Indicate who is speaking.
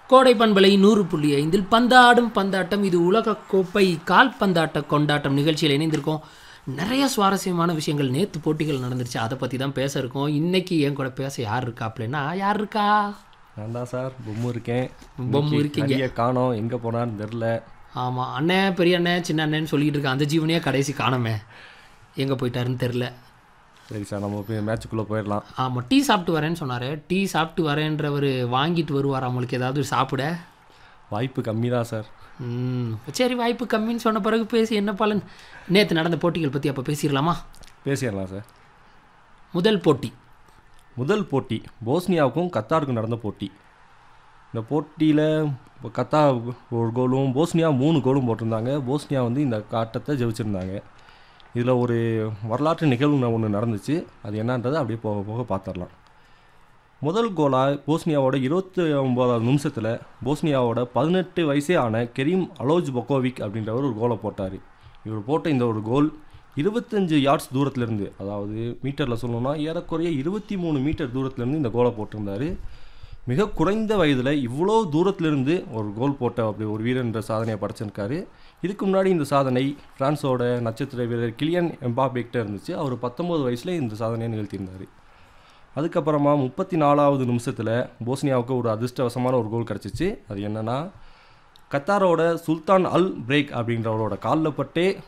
Speaker 1: கோடை பண்பலை நூறு புள்ளி ஐந்தில் பந்தாடும் பந்தாட்டம் இது உலக கோப்பை கால்பந்தாட்ட கொண்டாட்டம் நிகழ்ச்சியில் இணைந்திருக்கோம் நிறைய சுவாரஸ்யமான விஷயங்கள் நேற்று போட்டிகள் நடந்துருச்சு அதை பற்றி தான் பேச இருக்கோம் இன்னைக்கு என் கூட பேச யார் இருக்கா அப்படின்னா யார் இருக்கா
Speaker 2: நான் தான் சார் பொம்மை இருக்கேன்
Speaker 1: பொம்மை
Speaker 2: இன்னைக்கு
Speaker 1: இருக்கீங்க.
Speaker 2: நிறைய காணோம் எங்கே போனான்னு தெரில
Speaker 1: ஆமாம் அண்ணன் பெரிய அண்ணன் சின்ன அண்ணன் சொல்லிட்டு இருக்கேன் அந்த ஜீவனையே கடைசி காணோமே எங்கே போயிட்டாருன்னு தெரில
Speaker 2: சரி சார் நம்ம போய் மேட்சுக்குள்ளே போயிடலாம்
Speaker 1: ஆமாம் டீ சாப்பிட்டு வரேன்னு சொன்னார் டீ சாப்பிட்டு வரேன்றவர் வாங்கிட்டு வருவார் அவங்களுக்கு ஏதாவது சாப்பிட
Speaker 2: வாய்ப்பு கம்மி தான் சார்
Speaker 1: ம், சரி வாய்ப்பு கம்மின்னு சொன்ன பிறகு பேசி என்ன பலன் நேற்று நடந்த போட்டிகள் பற்றி அப்போ பேசிடலாமா
Speaker 2: பேசிடலாம் சார்
Speaker 1: முதல் போட்டி
Speaker 2: முதல் போட்டி போஸ்னியாவுக்கும் கத்தாருக்கும் நடந்த போட்டி இந்த போட்டியில் கத்தா ஒரு கோலும் போஸ்னியா மூணு கோலும் போட்டிருந்தாங்க போஸ்னியா வந்து இந்த ஆட்டத்தை ஜெயிச்சிருந்தாங்க இதில் ஒரு வரலாற்று நிகழ்வு ஒன்று நடந்துச்சு அது என்னன்றதை அப்படியே போக போக பார்த்துடலாம் முதல் கோலாக போஸ்னியாவோட இருபத்தி ஒம்போதாவது நிமிஷத்தில் போஸ்னியாவோட பதினெட்டு வயசே ஆன கெரீம் அலோஜ் பொக்கோவிக் அப்படின்றவர் ஒரு கோலை போட்டார் இவர் போட்ட இந்த ஒரு கோல் இருபத்தஞ்சு யார்ட்ஸ் தூரத்துலேருந்து அதாவது மீட்டரில் சொல்லணும்னா ஏறக்குறைய இருபத்தி மூணு மீட்டர் தூரத்துலேருந்து இந்த கோலை போட்டிருந்தாரு மிக குறைந்த வயதில் இவ்வளோ தூரத்திலிருந்து ஒரு கோல் போட்ட அப்படி ஒரு வீரர் என்ற சாதனையை படைச்சிருக்காரு இதுக்கு முன்னாடி இந்த சாதனை பிரான்ஸோட நட்சத்திர வீரர் கிலியன் எம்பாபேக்கிட்ட இருந்துச்சு அவர் பத்தொம்போது வயசில் இந்த சாதனையை நிகழ்த்தியிருந்தார் அதுக்கப்புறமா முப்பத்தி நாலாவது நிமிஷத்தில் போஸ்னியாவுக்கு ஒரு அதிர்ஷ்டவசமான ஒரு கோல் கிடச்சிச்சு அது என்னன்னா கத்தாரோட சுல்தான் அல் பிரேக் அப்படின்றவரோட காலில் பட்டே